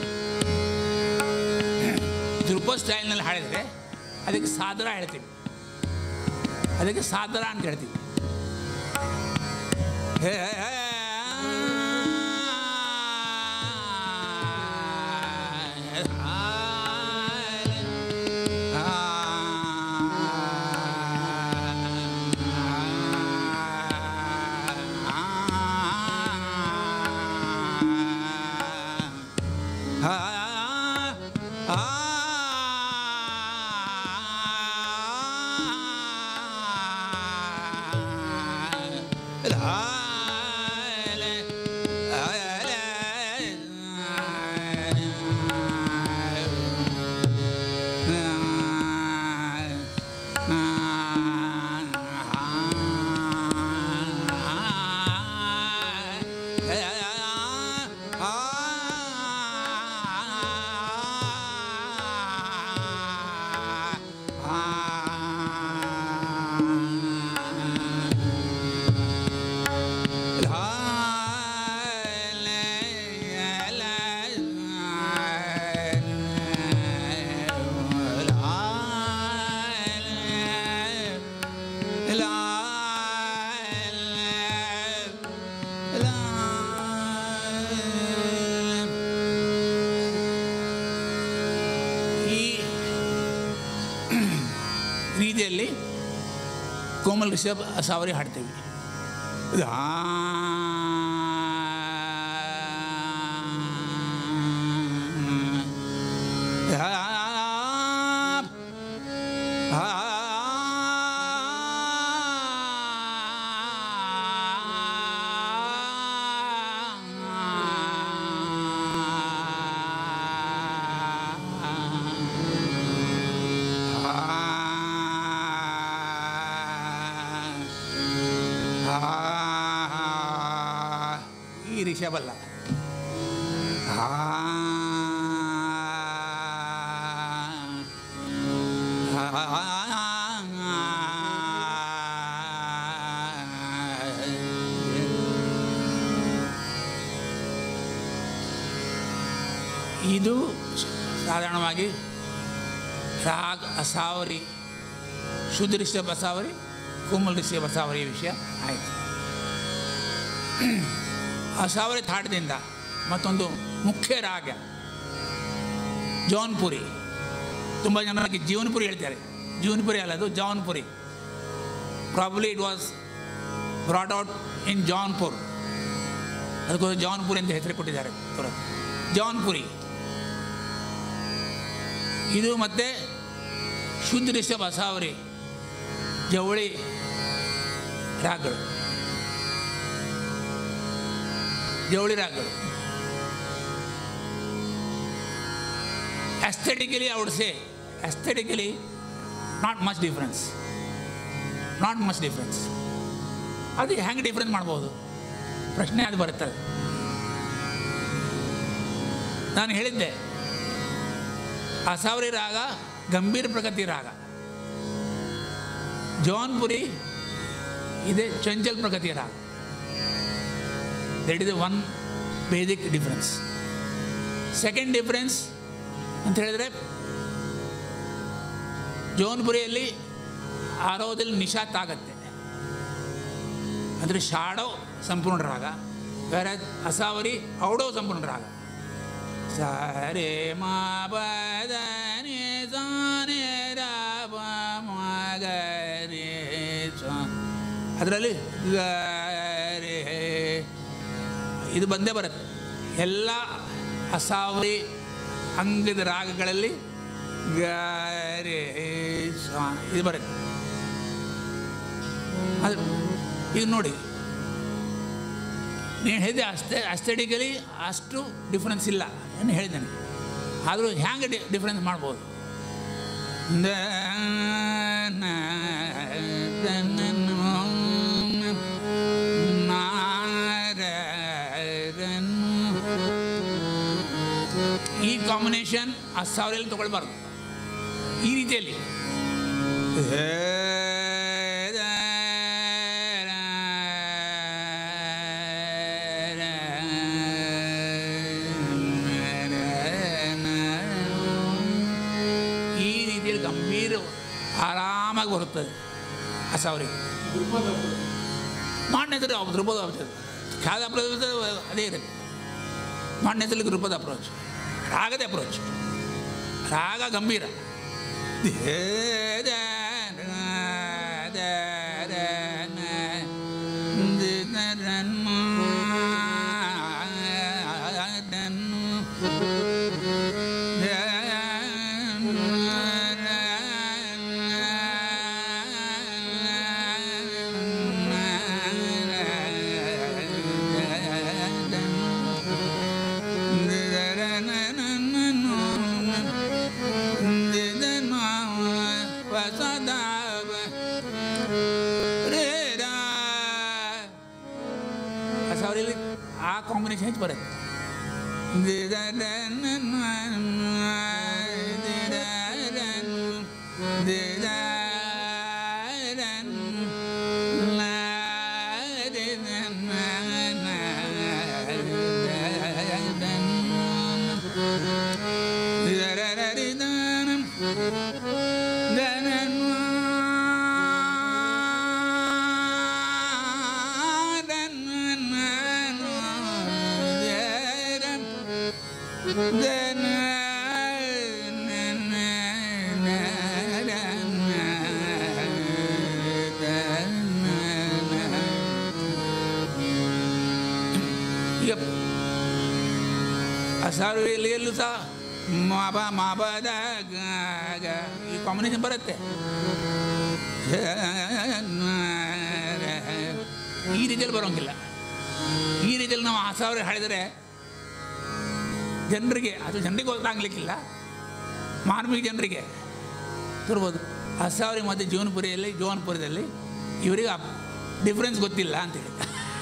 ಧ್ರುವ ಸ್ಟೈಲ್ನಲ್ಲಿ ಹಾಡಿದರೆ ಅದಕ್ಕೆ ಸಾದರ ಹೇಳ್ತೀವಿ ಅದಕ್ಕೆ ಸಾದರ ಅಂತ ಹೇಳ್ತೀವಿ ಹೇ ಈ ರೀತಿಯಲ್ಲಿ ಕೋಮಲ್ ರಿಷಬ್ ಸಾವರಿ ಹಾಡ್ತೇವೆ ಇದು ಆ ಈ ರಿಷಬಲ್ಲ ಇದು ಸಾಧಾರಣವಾಗಿ ರಾಗ್ ಅಸಾವರಿ ಶುದ್ಧ ರಿಷಭ ಬಸಾವರಿ ಕೋಮಲ್ ರಿಷಭ ಬಸಾವರಿ ವಿಷಯ ಆಯಿತು ಅಸಾವರಿ ಥಾಟದಿಂದ ಮತ್ತೊಂದು ಮುಖ್ಯ ರಾಗ ಜೌನ್ಪುರಿ ತುಂಬ ಜನರಿಗೆ ಜೀವನಪುರಿ ಹೇಳ್ತಾರೆ ಜೀವನಪುರಿ ಅಲ್ಲ ಅದು Jaunpuri probably it was brought out in Jaunpur ಅದಕ್ಕೋಸ್ಕರ ಜೌನ್ಪುರಿ ಅಂತ ಹೆಸರು ಕೊಟ್ಟಿದ್ದಾರೆ ತುರತ್ ಜೌನ್ಪುರಿ ಇದು ಮತ್ತೆ ಶುದ್ಧ ರಿಷಭ ಅಸಾವರಿ ಜವಳಿ ರಾಗಗಳು ಜವಳಿ ರಾಗಗಳು aesthetically I would say aesthetically not much difference not much difference ಅದು ಹೆಂಗೆ ಡಿಫ್ರೆನ್ಸ್ ಮಾಡ್ಬೋದು ಪ್ರಶ್ನೆ ಅದು ಬರುತ್ತದೆ ನಾನು ಹೇಳಿದ್ದೆ ಅಸಾವರಿ ರಾಗ ಗಂಭೀರ ಪ್ರಗತಿ ರಾಗ ಜೌನ್ಪುರಿ ಇದೆ ಚಂಚಲ್ ಪ್ರಗತಿಯ ರಾಗ that is one basic difference second difference ಅಂತ ಹೇಳಿದರೆ ಜೌನ್ಪುರಿಯಲ್ಲಿ ಆರೋಹದಲ್ಲಿ ನಿಶಾತ್ ಆಗತ್ತೆ ಅಂದರೆ ಶಾಡೋ ಸಂಪೂರ್ಣ ರಾಗ ಬೇರೆ ಅಸಾವರಿ ಔಡೋ ಸಂಪೂರ್ಣ ರಾಗ ಸಾರೆ ಮಾ ಪದ ನಿ ಸಾ ನಿ ರ ಪ ಮ ಗ ರಿ ಸ. ಅದರಲ್ಲಿ ಗ ರೆ ಇದು ಬಂದೇ ಬರುತ್ತೆ ಎಲ್ಲ ಅಸಾವರಿ ಅಂಗದ ರಾಗಗಳಲ್ಲಿ ಗ ರೆ ಸ ಇದು ಬರುತ್ತೆ ಅದು ಈಗ ನೋಡಿ ನೀನು ಹೇಳಿದೆ ಅಷ್ಟೇ ಅಸ್ಥೆಟಿಕಲಿ ಅಷ್ಟು ಡಿಫ್ರೆನ್ಸ್ ಇಲ್ಲ ಏನು ಹೇಳಿದ್ದೇನೆ ಆದರೂ ಹ್ಯಾಂಗೆ ಡಿ ಡಿಫ್ರೆನ್ಸ್ ಮಾಡ್ಬೋದು ಈ ಕಾಂಬಿನೇಷನ್ ಆ ಸಾವಿರಲ್ಲಿ ತಗೊಳ್ಬಾರ್ದು ಈ ರೀತಿಯಲ್ಲಿ ಯಾವಾಗ ಬರುತ್ತದೆ ಅಸಾವರಿಗೆ ಮಾನ್ಯ ಹೆಸರು ಅವ್ರು ಧ್ರುಪದ ಅಪ್ರೋಚ್ ಖ್ಯಾದ ಅಪ್ರೋಚ್ ಅದೇ ಇರುತ್ತೆ ಮಾನ್ಯ ಹೆಸರಲ್ಲಿ ಧ್ರುಪದ ಅಪ್ರೋಚ್ ರಾಗದ ಅಪ್ರೋಚ್ ರಾಗ ಗಂಭೀರ ಅವರಲ್ಲಿ ಆ ಕಾಂಬಿನೇಷನ್ ಹೆಚ್ಚು ಬರುತ್ತೆ ಈಗ ಅಸಾರುವೆಲ್ಲಿಯಲ್ಲೂ ಸಹ ಮಾಬ ಮಾಬದ ಗ ಗ ಈ ಕಾಂಬಿನೇಷನ್ ಬರುತ್ತೆ ಈ ರೀತಿಯಲ್ಲಿ ಬರೋಂಗಿಲ್ಲ ಈ ರೀತಿಯಲ್ಲಿ ನಾವು ಆ ಸಾವಿರ ಹಾಡಿದರೆ ಜನರಿಗೆ ಅದು ಜನರಿಗೆ ಗೊತ್ತಾಗ್ಲಿಕ್ಕಿಲ್ಲ ಮಾರ್ಮಿಕ ಜನರಿಗೆ ತಿರ್ಬೋದು ಹಸಾವರಿ ಮತ್ತು ಜೀವನಪುರಿಯಲ್ಲಿ ಜೀವನಪುರದಲ್ಲಿ ಇವರಿಗೆ ಡಿಫ್ರೆನ್ಸ್ ಗೊತ್ತಿಲ್ಲ ಅಂತೇಳಿ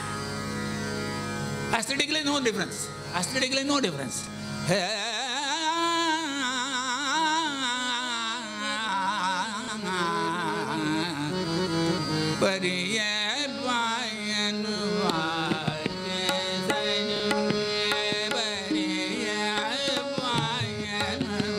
aesthetically no difference aesthetically no difference ಪರಿಯ ಬಾಯನು ಪರಿಯ ಬಾಯನು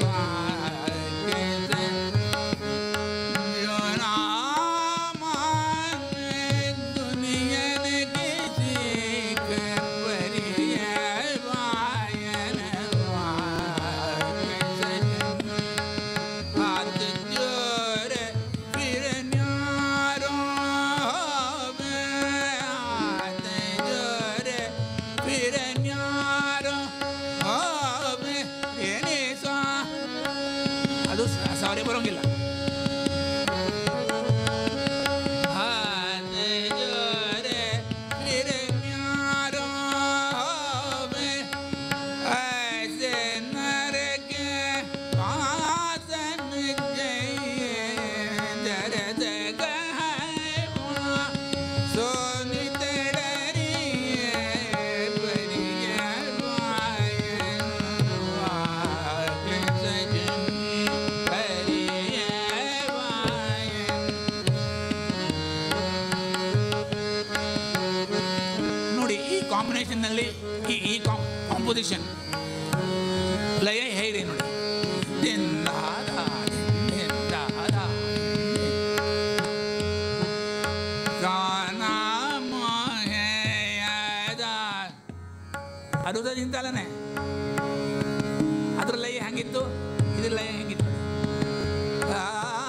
ಅದು ಸಾರಿ ಬರೋಂಗಿಲ್ಲ ನೋಡಿ ಈ ಕಾಂಬಿನೇಷನ್ನಲ್ಲಿ ಈ ಈ ಕಾಂಪೋಸಿಷನ್ ಲಯ ಹೇಗಿದೆ ನೋಡಿ ದಿಂದಾದ, ದಿಂದಾದ, ಗಾನ ಮೋಹೆಯದ. ಅದು ಸಹ ಚಿಂತಾಲನೆ ಅದ್ರ ಲಯ ಹೆಂಗಿತ್ತು ಇದ್ರ ಲಯ ಹೆಂಗಿತ್ತು ಆ,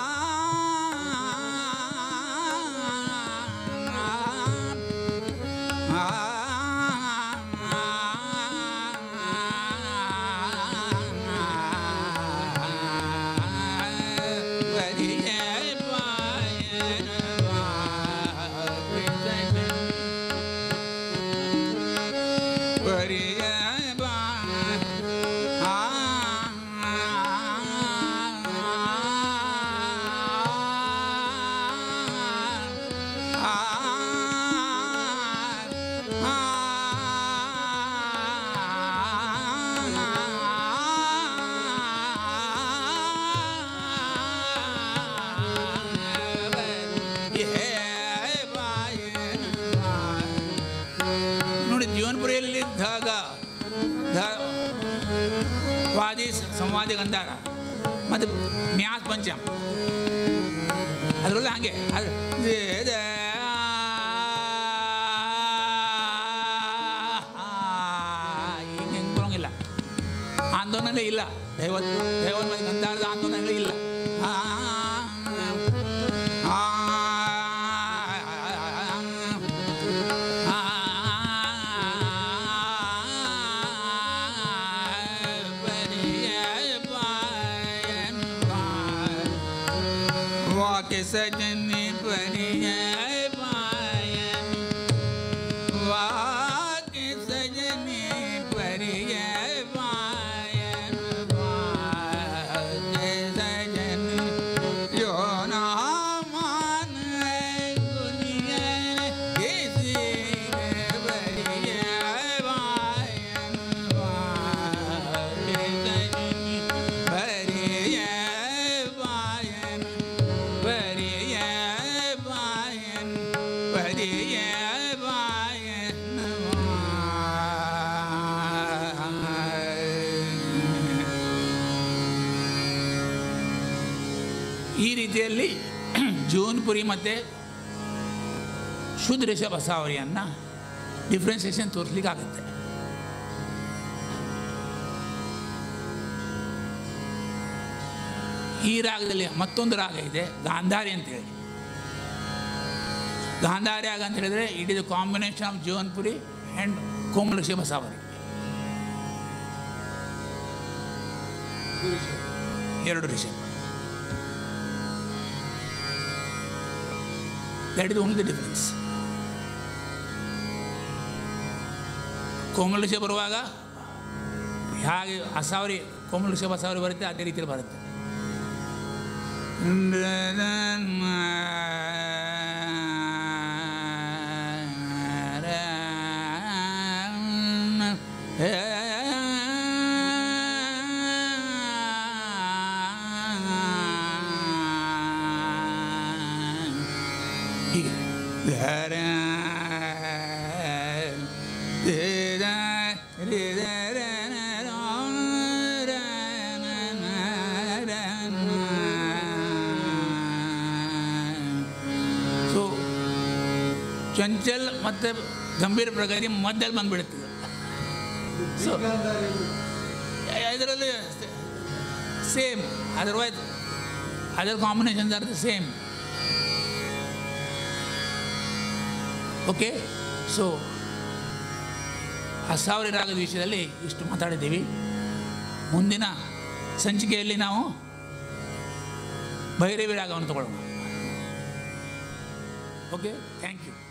ನೋಡಿ ಜೀವನಪುರಿಯಲ್ಲಿದ್ದಾಗ ಧ- ವಾದಿ ಸಂವಾದಿ ಗಂಧಾರ ಮತ್ತು ಮ್ಯಾಸ್ ಪಂಚಮ್ ಅದರಲ್ಲೂ ಹಾಗೆ ಅದು ದೇ ದೇ ಈಗ ಹೆಂಗೆ ಬರೋಂಗಿಲ್ಲ ಆಂದೋಲನಗಳೇ ಇಲ್ಲ ದೈವ ದೈವ ಗಂಧಾರದ ಆಂದೋಲನಗಳೇ ಇಲ್ಲ ಆ, ಆ, ಆ, वाके सजनी परिय पायन वाके सजनी परिय पायन वाके सजनी यो ना मान दुनिया किसी के परिय पायन वाके सजनी परिय पायन परिय पायन परिय ಪಾಯನ್ ಈ ರೀತಿಯಲ್ಲಿ ಜೂನ್ಪುರಿ ಮತ್ತು ಶುದ್ಧ ಋಷಭ ಬಸಾವರಿಯನ್ನು ಡಿಫ್ರೆನ್ಸಿಯೇಷನ್ ತೋರಿಸ್ಲಿಕ್ಕೆ ಆಗುತ್ತೆ ಈ ರಾಗದಲ್ಲಿ ಮತ್ತೊಂದು ರಾಗ ಇದೆ ಗಾಂಧಾರಿ ಅಂತೇಳಿ ಗಾಂಧಾರಿ ರಾಗ ಅಂತ ಹೇಳಿದ್ರೆ it is combination of Jivanpuri and ಕೋಮಲ ಶಿವಸಾವರಿ ಎರಡು ರಿಷಭ that is only the difference ಕೋಮಲ ಋಷಭ ಬರುವಾಗ ಹೇಗೆ ಅಸಾವರಿ ಕೋಮಲ ಋಷಭ ಅಸಾವರಿ ಬರುತ್ತೆ ಅದೇ ರೀತಿಯಲ್ಲಿ ಬರುತ್ತೆ ಹೀಗೆ ಸೊ ಚಂಚಲ್ ಮತ್ತು ಗಂಭೀರ ಪ್ರಗತಿ ಮಧ್ಯದಲ್ಲಿ ಬಂದ್ಬಿಡುತ್ತದೆ ಸೊ ಇದರಲ್ಲಿ same otherwise other combinations are the same okay so ಆ ಸಾವಿರ ರಾಗದ ವಿಷಯದಲ್ಲಿ ಇಷ್ಟು ಮಾತಾಡಿದ್ದೀವಿ ಮುಂದಿನ ಸಂಚಿಕೆಯಲ್ಲಿ ನಾವು ಭೈರವಿ ರಾಗವನ್ನು ತಗೊಳ್ಳೋಣ ಓಕೆ ಥ್ಯಾಂಕ್ ಯು